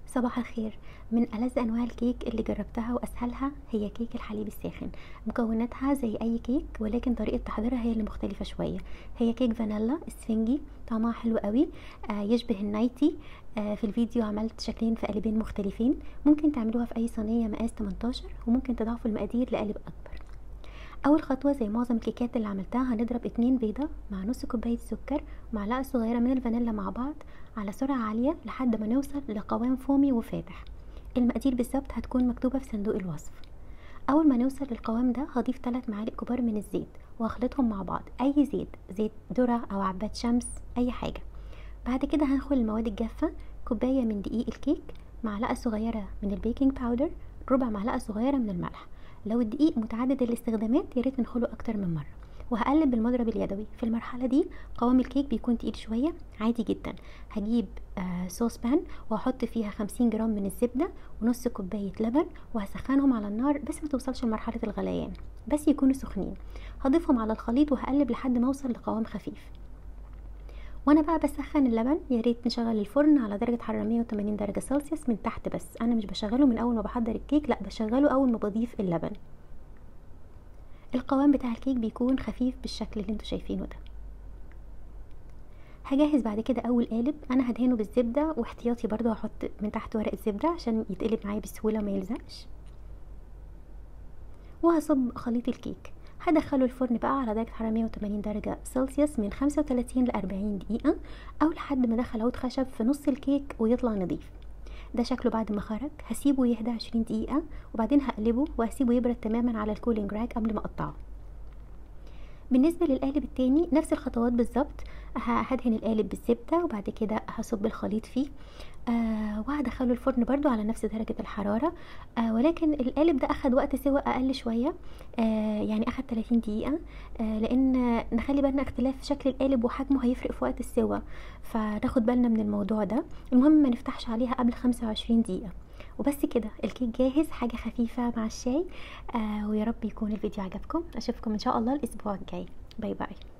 صباح الخير من ألذ أنواع الكيك اللي جربتها وأسهلها هي كيك الحليب الساخن مكوناتها زي أي كيك ولكن طريقة تحضيرها هي اللي مختلفة شوية هي كيك فانيلا اسفنجي طعمها حلو قوي آه يشبه النايتي آه في الفيديو عملت شكلين في قالبين مختلفين ممكن تعملوها في أي صينية مقاس 18 وممكن تضاعفوا المقادير لقالب أكبر اول خطوه زي معظم الكيكات اللي عملتها هنضرب اتنين بيضه مع نص كوبايه سكر ومعلقه صغيره من الفانيلا مع بعض على سرعه عاليه لحد ما نوصل لقوام فومي وفاتح المقادير بالظبط هتكون مكتوبه في صندوق الوصف اول ما نوصل للقوام ده هضيف 3 معالق كبار من الزيت واخلطهم مع بعض اي زيت زيت ذره او عباد شمس اي حاجه بعد كده هنخل المواد الجافه كوبايه من دقيق الكيك معلقه صغيره من البيكنج باودر ربع معلقه صغيره من الملح لو الدقيق متعدد الاستخدامات يا ريت نخله اكتر من مره وهقلب بالمضرب اليدوي في المرحله دي قوام الكيك بيكون تقيل شويه عادي جدا هجيب آه صوص بان واحط فيها 50 جرام من الزبده ونص كوبايه لبن وهسخنهم على النار بس ما توصلش لمرحله الغليان بس يكونوا سخنين هضيفهم على الخليط وهقلب لحد ما اوصل لقوام خفيف وانا بقى بسخن اللبن يا ريت نشغل الفرن على درجه حراره 180 درجه سلسيوس من تحت بس انا مش بشغله من اول ما بحضر الكيك لا بشغله اول ما بضيف اللبن القوام بتاع الكيك بيكون خفيف بالشكل اللي انتوا شايفينه ده هجهز بعد كده اول قالب انا هدهنه بالزبده واحتياطي برضو هحط من تحت ورق الزبده عشان يتقلب معايا بسهوله وما يلزقش وهصب خليط الكيك هدخله الفرن بقى على درجة حرارة 180 درجة سلسيوس من 35 ل 40 دقيقة أو لحد ما أدخل عود خشب في نص الكيك ويطلع نظيف ده شكله بعد ما خرج هسيبه يهدى 20 دقيقة وبعدين هقلبه وهسيبه يبرد تماما على الكولينج راك قبل ما اقطعه بالنسبة للقالب التاني نفس الخطوات بالظبط هدهن القالب بالزبدة وبعد كده هصب الخليط فيه آه وهدخله الفرن برضو على نفس درجة الحرارة آه ولكن القالب ده اخد وقت سوا اقل شوية آه يعني اخد 30 دقيقة آه لان نخلي بالنا اختلاف شكل القالب وحجمه هيفرق في وقت السوا فناخد بالنا من الموضوع ده المهم ما نفتحش عليها قبل 25 دقيقة وبس كده الكيك جاهز حاجة خفيفة مع الشاي آه ويا رب يكون الفيديو عجبكم اشوفكم ان شاء الله الاسبوع الجاي باي باي